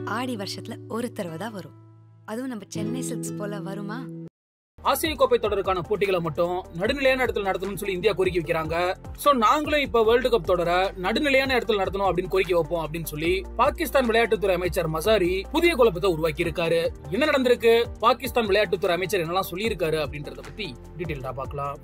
ஆடி வருஷத்துல ஒரு தடவை தான் வரும் அதுவும் நம்ம சென்னை சில்க்ஸ் போல வருமா ஆசிய கோப்பை தொடருக்கான போட்டிகளை மட்டும் நடுநிலையான இடத்துல நடத்தணும்னு சொல்லி இந்தியா கோரிக்கை வைக்கிறாங்க சோ நாங்களும் இப்ப வேர்ல்டு கப் தொடர நடுநிலையான இடத்துல நடத்தணும் அப்படின்னு கோரிக்கை வைப்போம் அப்படின்னு சொல்லி பாகிஸ்தான் விளையாட்டுத்துறை அமைச்சர் மசாரி புதிய குழப்பத்தை உருவாக்கி இருக்காரு என்ன நடந்திருக்கு பாகிஸ்தான் விளையாட்டுத்துறை அமைச்சர் என்னெல்லாம் சொல்லியிருக்காரு அப்படின்றத பத்தி டீட்டெயில்டா பார்க்கலாம்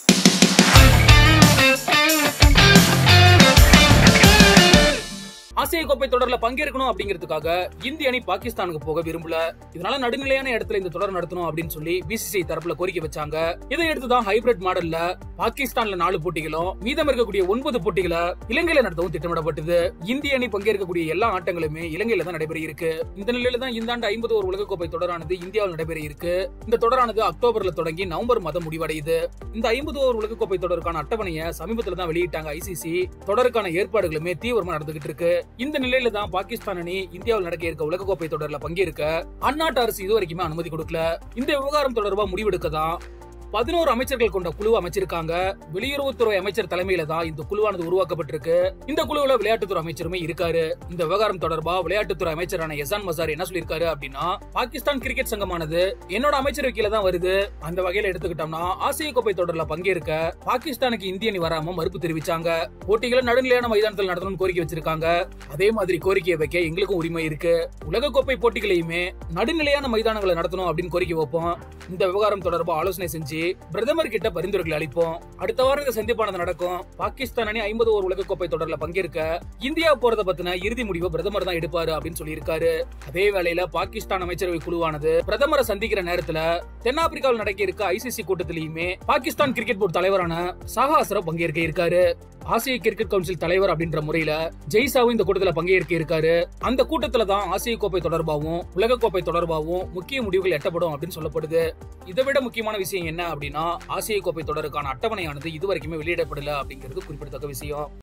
ஆசிய கோப்பை தொடர்ல பங்கேற்கணும் அப்படிங்கிறதுக்காக இந்திய அணி பாகிஸ்தானுக்கு போக விரும்பல இதனால நடுநிலையான இடத்துல இந்த தொடர் நடத்தணும் அப்படின்னு சொல்லி பிசிசிஐ தரப்புல கோரிக்கை வச்சாங்க இதை எடுத்துதான் ஹைபிரிட் மாடல்ல பாகிஸ்தான்ல நாலு போட்டிகளும் மீதம் இருக்கக்கூடிய ஒன்பது போட்டிகளை இலங்கையில நடத்தவும் திட்டமிடப்பட்டது இந்திய அணி பங்கேற்கக்கூடிய எல்லா ஆட்டங்களுமே இலங்கையில தான் நடைபெற இருக்கு இந்த நிலையில தான் இந்த ஆண்டு ஐம்பது ஒரு உலகக்கோப்பை தொடரானது இந்தியாவில் நடைபெற இருக்கு இந்த தொடரானது அக்டோபர்ல தொடங்கி நவம்பர் மாதம் முடிவடையுது இந்த ஐம்பது ஓவர் உலகக்கோப்பை தொடருக்கான அட்டவணையை சமீபத்துல தான் வெளியிட்டாங்க ஐசிசி தொடருக்கான ஏற்பாடுகளுமே தீவிரமா நடந்துகிட்டு இருக்கு இந்த நிலையில தான் பாகிஸ்தான் அணி இந்தியாவில் நடக்க இருக்க உலகக்கோப்பை தொடர்ல பங்கேற்க அந்நாட்டு அரசு இதுவரைக்குமே அனுமதி கொடுக்கல இந்த விவகாரம் தொடர்பா முடிவெடுக்க தான் பதினோரு அமைச்சர்கள் கொண்ட குழு அமைச்சிருக்காங்க வெளியுறவுத்துறை அமைச்சர் தலைமையில தான் இந்த குழுவானது உருவாக்கப்பட்டிருக்கு இந்த குழுவுல விளையாட்டுத்துறை அமைச்சருமே இருக்காரு இந்த விவகாரம் தொடர்பா விளையாட்டுத்துறை அமைச்சரான எசான் மசார் என்ன சொல்லியிருக்காரு அப்படின்னா பாகிஸ்தான் கிரிக்கெட் சங்கமானது என்னோட அமைச்சரவை கீழே தான் வருது அந்த வகையில எடுத்துக்கிட்டோம்னா ஆசிய கோப்பை தொடர்ல பங்கேற்க பாகிஸ்தானுக்கு இந்திய அணி வராம மறுப்பு தெரிவிச்சாங்க போட்டிகளை நடுநிலையான மைதானத்தில் நடத்தணும்னு கோரிக்கை வச்சிருக்காங்க அதே மாதிரி கோரிக்கையை வைக்க எங்களுக்கும் உரிமை இருக்கு உலகக்கோப்பை போட்டிகளையுமே நடுநிலையான மைதானங்களை நடத்தணும் அப்படின்னு கோரிக்கை வைப்போம் இந்த விவகாரம் தொடர்பா ஆலோசனை செஞ்சு பிரதமர் கிட்ட பரிந்துரைகளை அளிப்போம் அடுத்த வாரம் இந்த சந்திப்பானது நடக்கும் பாகிஸ்தான் அணி ஐம்பது ஓவர் உலகக்கோப்பை தொடர்ல பங்கேற்க இந்தியா போறத பத்தின இறுதி முடிவை பிரதமர் தான் எடுப்பாரு அப்படின்னு சொல்லியிருக்காரு அதே வேளையில பாகிஸ்தான் அமைச்சரவை குழுவானது பிரதமரை சந்திக்கிற நேரத்துல தென்னாப்பிரிக்காவில் நடக்க இருக்க ஐசிசி கூட்டத்திலையுமே பாகிஸ்தான் கிரிக்கெட் போர்டு தலைவரான சஹா அஸ்ரப் பங்கேற்க இருக்காரு ஆசிய கிரிக்கெட் கவுன்சில் தலைவர் அப்படின்ற முறையில ஜெய்சாவும் இந்த கூட்டத்துல பங்கேற்க இருக்காரு அந்த கூட்டத்துல தான் ஆசிய கோப்பை தொடர்பாகவும் உலக கோப்பை தொடர்பாகவும் முக்கிய முடிவுகள் எட்டப்படும் அப்படின்னு சொல்லப்படுது இதை விட முக்கியமான விஷயம் என்ன அப்படின்னா ஆசிய கோப்பை தொடருக்கான அட்டவணையானது இதுவரைக்குமே வெளியிடப்படல அப்படிங்கிறது குறிப்பிடத்தக்க விஷயம்